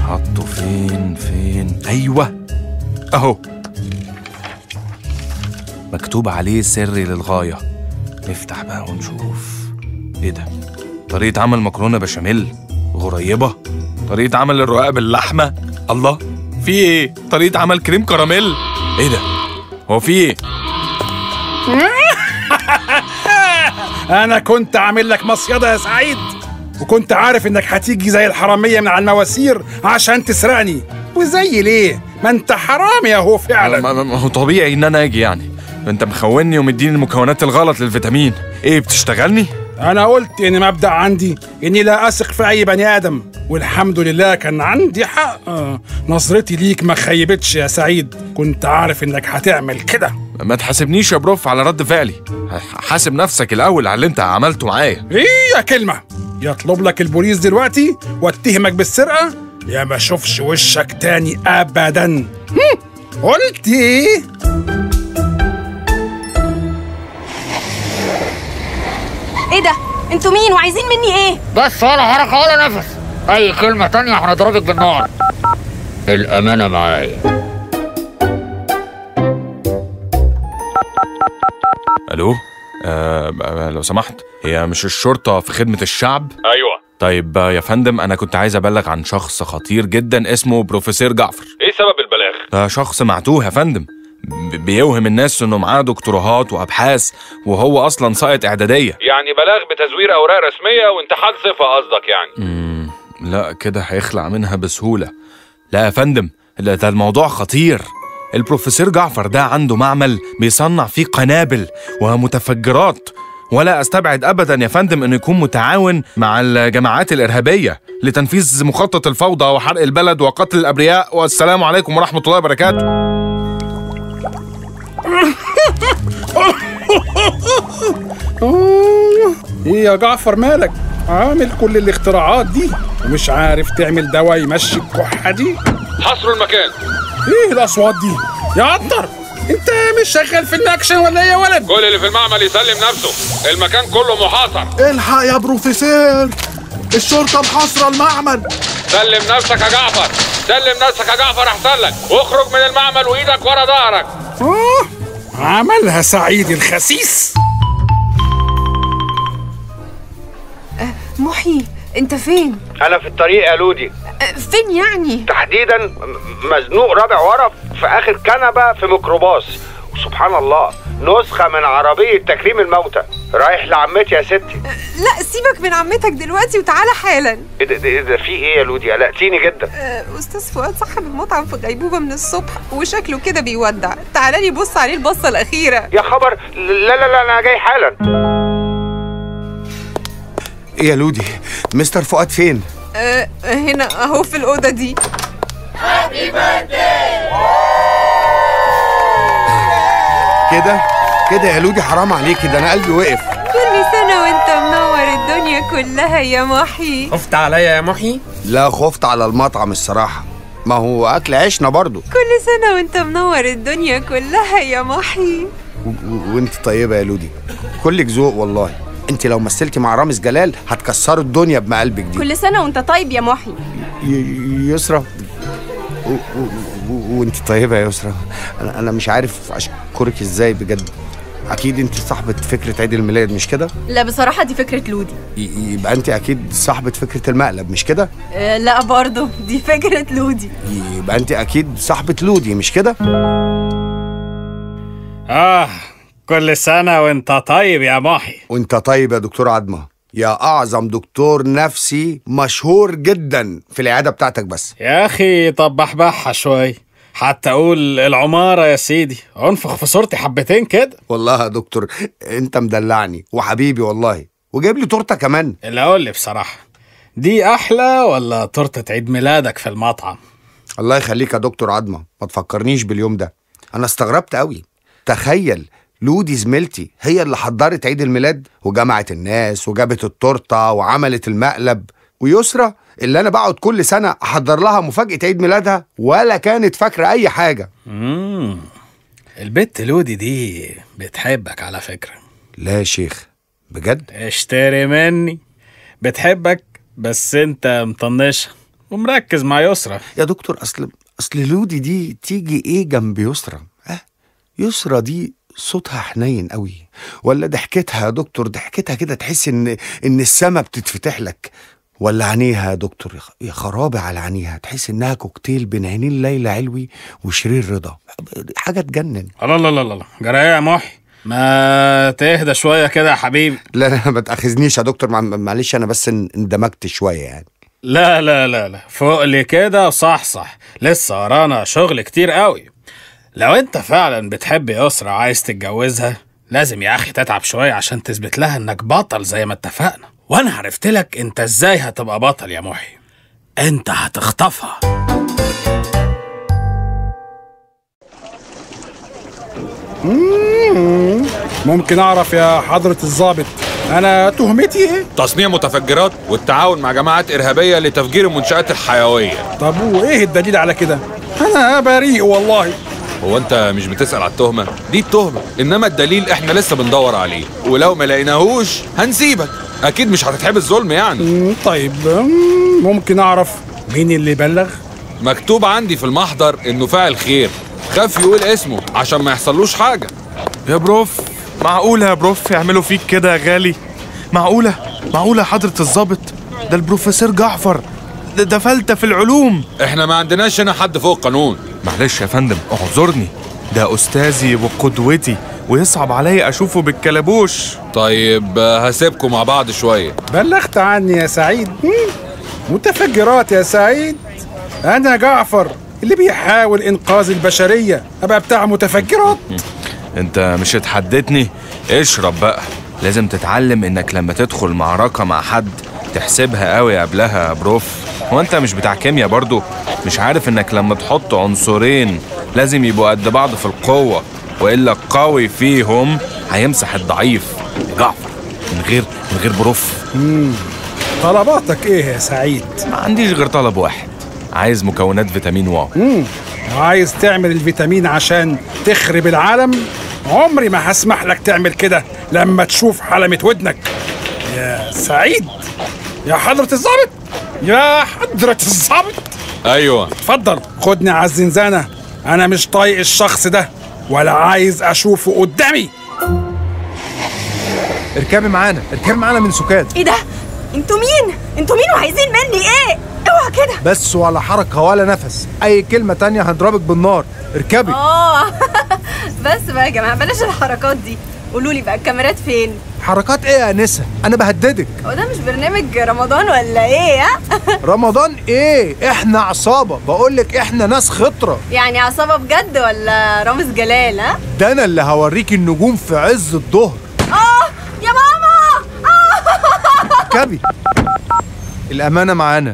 حطه فين فين ايوه اهو مكتوب عليه سري للغايه نفتح بقى ونشوف ايه ده طريقه عمل مكرونه بشاميل غريبه طريقه عمل الرقاق باللحمه الله في ايه طريقه عمل كريم كراميل ايه ده هو في ايه انا كنت عامل لك مصيده يا سعيد وكنت عارف انك هتيجي زي الحراميه من على المواسير عشان تسرقني وزي ليه ما انت حرامي اهو فعلا ما ما هو طبيعي ان انا اجي يعني انت مخوني ومديني المكونات الغلط للفيتامين ايه بتشتغلني انا قلت ان مبدا عندي اني لا اثق في اي بني ادم والحمد لله كان عندي حق آه، نظرتي ليك ما خيبتش يا سعيد كنت عارف انك هتعمل كده ما تحاسبنيش يا بروف على رد فعلي ح- حاسب نفسك الاول على اللي انت عملته معايا هي كلمه يطلب لك البوليس دلوقتي واتهمك بالسرقه يا ما اشوفش وشك تاني ابدا هم، قلت ايه ايه ده انتوا مين وعايزين مني ايه بس ولا حركة ولا نفس أي كلمة تانية هنضربك بالنار الأمانة معايا الو آه آه، لو سمحت هي مش الشرطه في خدمه الشعب ايوه طيب آه، يا فندم انا كنت عايز ابلغ عن شخص خطير جدا اسمه بروفيسور جعفر ايه سبب البلاغ ده شخص معتوه يا فندم ب- بيوهم الناس انه معاه دكتوراهات وابحاث وهو اصلا ساقط اعداديه يعني بلاغ بتزوير اوراق رسميه وانتحال صفه قصدك يعني مم، لا كده هيخلع منها بسهولة لا يا فندم لا ده الموضوع خطير البروفيسور جعفر ده عنده معمل بيصنع فيه قنابل ومتفجرات ولا استبعد ابدا يا فندم انه يكون متعاون مع الجماعات الارهابيه لتنفيذ مخطط الفوضى وحرق البلد وقتل الابرياء والسلام عليكم ورحمه الله وبركاته آه، ايه يا جعفر مالك عامل كل الاختراعات دي ومش عارف تعمل دواء يمشي الكحه دي حصروا المكان ايه الاصوات دي يا عطر انت مش شغال في الاكشن ولا ايه يا ولد كل اللي في المعمل يسلم نفسه المكان كله محاصر الحق يا بروفيسور الشرطة محاصرة المعمل سلم نفسك يا جعفر سلم نفسك يا جعفر احسن لك واخرج من المعمل وايدك ورا ظهرك آه عملها سعيد الخسيس محي انت فين انا في الطريق يا لودي أه، فين يعني تحديدا م- مزنوق رابع ورا في اخر كنبه في ميكروباص وسبحان الله نسخه من عربيه تكريم الموتى رايح لعمتي يا ستي لا سيبك من عمتك دلوقتي وتعالى حالا ايه ده, ده, ده في ايه يا لودي قلقتيني جدا أه، استاذ فؤاد صاحب المطعم في غيبوبه من الصبح وشكله كده بيودع تعالى لي بص عليه البصه الاخيره يا خبر لا لا لا انا جاي حالا ايه يا لودي مستر فؤاد فين أه هنا اهو في الاوضه دي كده كده يا لودي حرام عليكي ده انا قلبي وقف كل سنه وانت منور الدنيا كلها يا محي خفت عليا يا محي لا خفت على المطعم الصراحة ما هو اكل عيشنا برضو كل سنه وانت منور الدنيا كلها يا محي و- و- وانت طيبة يا لودي كلك ذوق والله انت لو مثلتي مع رامز جلال هتكسروا الدنيا بمقلبك دي كل سنه وانت طيب يا محي ي- يسرا و- و- و- وانت طيبة يا يسرا انا انا مش عارف اشكرك ازاي بجد اكيد انت صاحبة فكرة عيد الميلاد مش كده لا بصراحه دي فكره لودي ي- يبقى انت اكيد صاحبة فكرة المقلب مش كده أه لا برضه دي فكره لودي يبقى انت اكيد صاحبة لودي مش كده اه كل سنه وانت طيب يا محي وانت طيب يا دكتور عدمة يا اعظم دكتور نفسي مشهور جدا في العيادة بتاعتك بس يا اخي طب بحبحها شوي حتى اقول العماره يا سيدي انفخ في صورتي حبتين كده والله يا دكتور انت مدلعني وحبيبي والله وجايب لي تورته كمان اللي اقول لي بصراحه دي احلى ولا تورته عيد ميلادك في المطعم الله يخليك يا دكتور عدمة ما تفكرنيش باليوم ده انا استغربت قوي تخيل لودي زميلتي هي اللي حضرت عيد الميلاد وجمعت الناس وجابت التورته وعملت المقلب ويسرى اللي انا بقعد كل سنه احضر لها مفاجاه عيد ميلادها ولا كانت فاكره اي حاجه امم البت لودي دي بتحبك على فكره لا يا شيخ بجد اشتري مني بتحبك بس انت مطنشها ومركز مع يسرى يا دكتور اصل اصل لودي دي تيجي ايه جنب يسرى اه يسرى دي صوتها حنين قوي ولا ضحكتها يا دكتور ضحكتها كده تحس ان ان السما بتتفتح لك ولا عينيها يا دكتور يا خ- يا خرابي على عينيها تحس انها كوكتيل بين عينين ليلى علوي وشرير رضا حاجه تجنن الله الله الله الله جرى ايه يا محي ما تهدى شويه كده يا حبيبي لا لا ما تاخذنيش يا دكتور مع- معلش انا بس ان- اندمجت شويه يعني لا لا لا لا فوق لي كده صح صح لسه ورانا شغل كتير قوي لو انت فعلا بتحب يسرى عايز تتجوزها لازم يا اخي تتعب شويه عشان تثبت لها انك بطل زي ما اتفقنا وانا عرفت لك انت ازاي هتبقى بطل يا محي انت هتخطفها ممكن اعرف يا حضرة الضابط انا تهمتي ايه؟ تصنيع متفجرات والتعاون مع جماعات إرهابية لتفجير المنشآت الحيوية طب وايه الدليل على كده؟ انا بريء والله هو أنت مش بتسأل على التهمة؟ دي التهمة إنما الدليل إحنا لسه بندور عليه ولو ما لقيناهوش هنسيبك أكيد مش هتتحبس ظلم يعني مم، طيب مم، ممكن اعرف مين اللي بلغ؟ مكتوب عندي في المحضر إنه فاعل خير خاف يقول اسمه عشان ما يحصلوش حاجة يا بروف معقولة يا بروف يعملوا فيك كده يا غالي معقولة معقولة حضرة الضابط ده البروفيسور جعفر ده, ده فلتة في العلوم إحنا ما عندناش هنا حد فوق القانون معلش يا فندم اعذرني ده أستاذي وقدوتي ويصعب عليا أشوفه بالكلبوش طيب آه، هسيبكم مع بعض شوية بلغت عني يا سعيد مم، متفجرات يا سعيد انا جعفر اللي بيحاول انقاذ البشريه ابقى بتاع متفجرات انت مش اتحدتني اشرب بقى لازم تتعلم انك لما تدخل معركة مع حد تحسبها قوي قبلها يا بروف هو انت مش بتاع كيمياء برضو مش عارف انك لما تحط عنصرين لازم يبقوا قد بعض في القوة والا القوي فيهم هيمسح الضعيف يا جعفر من غير من غير بروف طلباتك ايه يا سعيد ما عنديش غير طلب واحد عايز مكونات فيتامين واو مم. عايز تعمل الفيتامين عشان تخرب العالم عمري ما هسمح لك تعمل كده لما تشوف حلمة ودنك يا سعيد يا حضرة الضابط يا حضرة الضابط أيوة اتفضل خدني على الزنزانة أنا مش طايق الشخص ده ولا عايز أشوفه قدامي اركبي معانا اركبي معانا من سكات ايه ده انتوا مين انتوا مين وعايزين مني ايه اوعى كده بس ولا حركة ولا نفس أي كلمة تانية هنضربك بالنار اركبي اه بس بقى يا جماعه بلاش الحركات دي قولوا لي بقى الكاميرات فين حركات ايه يا انسه انا بهددك هو ده مش برنامج رمضان ولا ايه ها رمضان ايه احنا عصابه بقولك احنا ناس خطره يعني عصابه بجد ولا رامز جلال ها ده انا اللي هوريك النجوم في عز الظهر اه يا ماما اركبي الامانه معانا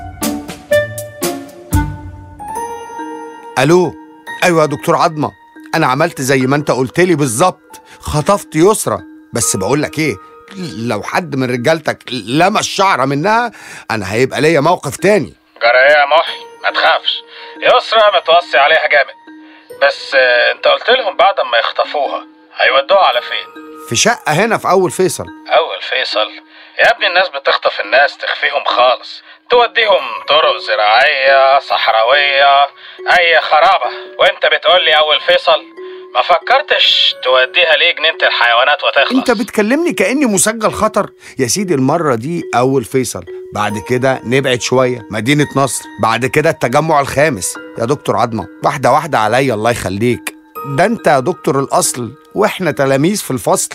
الو ايوه يا دكتور عظمه انا عملت زي ما انت قلت لي بالظبط خطفت يسرى بس بقول لك ايه لو حد من رجالتك لمس شعره منها انا هيبقى ليا موقف تاني جرى ايه يا محي ما تخافش يسرى متوصي عليها جامد بس آه، انت قلت لهم بعد ما يخطفوها هيودوها على فين في شقه هنا في اول فيصل اول فيصل يا ابني الناس بتخطف الناس تخفيهم خالص توديهم طرق زراعية صحراوية أي خرابة وأنت بتقول لي أول فيصل ما فكرتش توديها ليه جنينة الحيوانات وتخلص انت بتكلمني كاني مسجل خطر يا سيدي المره دي اول فيصل بعد كده نبعد شويه مدينه نصر بعد كده التجمع الخامس يا دكتور عظمه واحده واحده عليا الله يخليك ده انت يا دكتور الاصل واحنا تلاميذ في الفصل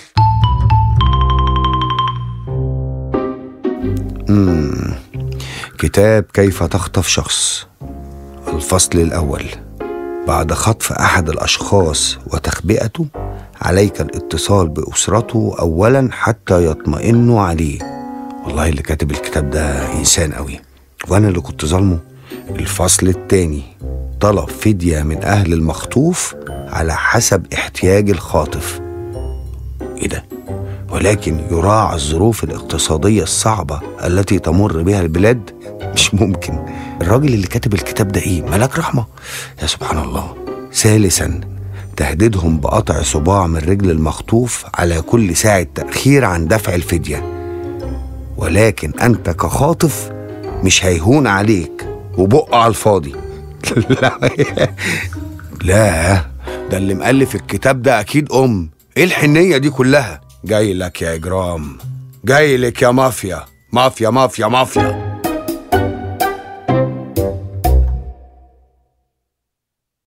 مم. كتاب كيف تخطف شخص الفصل الأول بعد خطف أحد الأشخاص وتخبئته عليك الاتصال بأسرته أولا حتى يطمئنوا عليه والله اللي كاتب الكتاب ده إنسان قوي وأنا اللي كنت ظالمه الفصل التاني طلب فدية من أهل المخطوف على حسب احتياج الخاطف إيه ده؟ ولكن يراعى الظروف الاقتصادية الصعبة التي تمر بها البلاد مش ممكن الراجل اللي كاتب الكتاب ده ايه ملاك رحمة يا سبحان الله ثالثا تهديدهم بقطع صباع من رجل المخطوف على كل ساعة تأخير عن دفع الفدية ولكن أنت كخاطف مش هيهون عليك وبقه على الفاضي لا لا ده اللي مؤلف الكتاب ده اكيد ام ايه الحنيه دي كلها جاي لك يا اجرام جاي لك يا مافيا مافيا مافيا مافيا